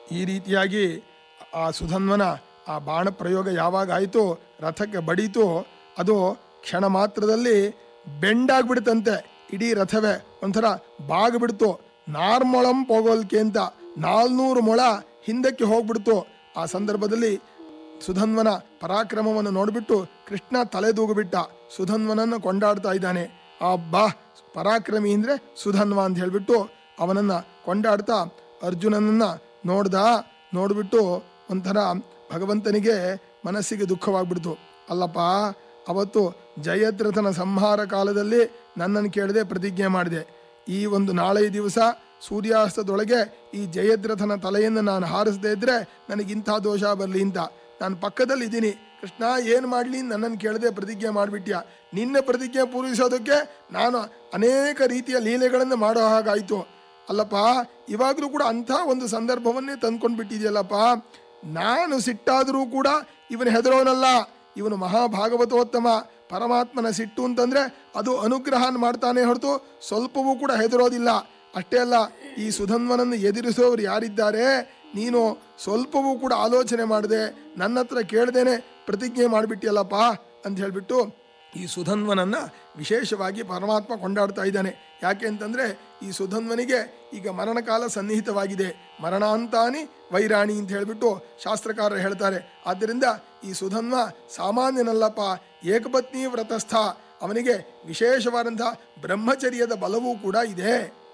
ಈ ರೀತಿಯಾಗಿ ಆ ಸುಧನ್ವನ ಆ ಬಾಣ ಪ್ರಯೋಗ ಯಾವಾಗ ಆಯಿತು ರಥಕ್ಕೆ ಬಡೀತು ಅದು ಕ್ಷಣ ಮಾತ್ರದಲ್ಲಿ ಬೆಂಡಾಗ್ಬಿಡ್ತಂತೆ ಇಡೀ ರಥವೇ ಒಂಥರ ಬಾಗ್ಬಿಡ್ತು ನಾರ್ಮೊಳಂ ಪೋಗೋಲ್ಕೆ ಅಂತ ನಾಲ್ನೂರು ಮೊಳ ಹಿಂದಕ್ಕೆ ಹೋಗ್ಬಿಡ್ತು ಆ ಸಂದರ್ಭದಲ್ಲಿ ಸುಧನ್ವನ ಪರಾಕ್ರಮವನ್ನು ನೋಡಿಬಿಟ್ಟು ಕೃಷ್ಣ ತಲೆದೂಗುಬಿಟ್ಟ ಸುಧನ್ವನನ್ನು ಕೊಂಡಾಡ್ತಾ ಇದ್ದಾನೆ ಆ ಬಾ ಪರಾಕ್ರಮಿ ಅಂದ್ರೆ ಸುಧನ್ವ ಅಂತ ಹೇಳ್ಬಿಟ್ಟು ಅವನನ್ನ ಕೊಂಡಾಡ್ತಾ ಅರ್ಜುನನನ್ನ ನೋಡ್ದ ನೋಡ್ಬಿಟ್ಟು ಒಂಥರ ಭಗವಂತನಿಗೆ ಮನಸ್ಸಿಗೆ ದುಃಖವಾಗ್ಬಿಡ್ತು ಅಲ್ಲಪ್ಪ ಅವತ್ತು ಜಯದ್ರಥನ ಸಂಹಾರ ಕಾಲದಲ್ಲಿ ನನ್ನನ್ನು ಕೇಳದೆ ಪ್ರತಿಜ್ಞೆ ಮಾಡಿದೆ ಈ ಒಂದು ನಾಳೆ ದಿವಸ ಸೂರ್ಯಾಸ್ತದೊಳಗೆ ಈ ಜಯದ್ರಥನ ತಲೆಯನ್ನು ನಾನು ಹಾರಿಸದೇ ಇದ್ರೆ ನನಗಿಂಥ ದೋಷ ಬರಲಿ ಅಂತ ನಾನು ಪಕ್ಕದಲ್ಲಿ ಇದ್ದೀನಿ ಕೃಷ್ಣ ಏನು ಮಾಡಲಿ ನನ್ನನ್ನು ಕೇಳದೆ ಪ್ರತಿಜ್ಞೆ ಮಾಡಿಬಿಟ್ಯಾ ನಿನ್ನ ಪ್ರತಿಜ್ಞೆ ಪೂರೈಸೋದಕ್ಕೆ ನಾನು ಅನೇಕ ರೀತಿಯ ಲೀಲೆಗಳನ್ನು ಮಾಡೋ ಹಾಗಾಯಿತು ಅಲ್ಲಪ್ಪ ಇವಾಗಲೂ ಕೂಡ ಅಂಥ ಒಂದು ಸಂದರ್ಭವನ್ನೇ ತಂದ್ಕೊಂಡು ಬಿಟ್ಟಿದೆಯಲ್ಲಪ್ಪ ನಾನು ಸಿಟ್ಟಾದರೂ ಕೂಡ ಇವನು ಹೆದರೋನಲ್ಲ ಇವನು ಮಹಾಭಾಗವತೋತ್ತಮ ಪರಮಾತ್ಮನ ಸಿಟ್ಟು ಅಂತಂದ್ರೆ ಅದು ಅನುಗ್ರಹನ ಮಾಡ್ತಾನೆ ಹೊರತು ಸ್ವಲ್ಪವೂ ಕೂಡ ಹೆದರೋದಿಲ್ಲ ಅಷ್ಟೇ ಅಲ್ಲ ಈ ಸುಧನ್ವನನ್ನು ಎದುರಿಸೋರು ಯಾರಿದ್ದಾರೆ ನೀನು ಸ್ವಲ್ಪವೂ ಕೂಡ ಆಲೋಚನೆ ಮಾಡದೆ ನನ್ನ ಹತ್ರ ಕೇಳ್ದೇನೆ ಪ್ರತಿಜ್ಞೆ ಮಾಡಿಬಿಟ್ಟಿಯಲ್ಲಪ್ಪ ಅಂತ ಹೇಳ್ಬಿಟ್ಟು ಈ ಸುಧನ್ವನನ್ನ ವಿಶೇಷವಾಗಿ ಪರಮಾತ್ಮ ಕೊಂಡಾಡ್ತಾ ಇದ್ದಾನೆ ಯಾಕೆ ಅಂತಂದ್ರೆ ಈ ಸುಧನ್ವನಿಗೆ ಈಗ ಮರಣಕಾಲ ಸನ್ನಿಹಿತವಾಗಿದೆ ಮರಣಾಂತಾನಿ ವೈರಾಣಿ ಅಂತ ಹೇಳ್ಬಿಟ್ಟು ಶಾಸ್ತ್ರಕಾರರು ಹೇಳ್ತಾರೆ ಆದ್ದರಿಂದ ಈ ಸುಧನ್ವ ಸಾಮಾನ್ಯನಲ್ಲಪ್ಪ ಏಕಪತ್ನಿ ವ್ರತಸ್ಥ ಅವನಿಗೆ ವಿಶೇಷವಾದಂತಹ ಬ್ರಹ್ಮಚರ್ಯದ ಬಲವೂ ಕೂಡ ಇದೆ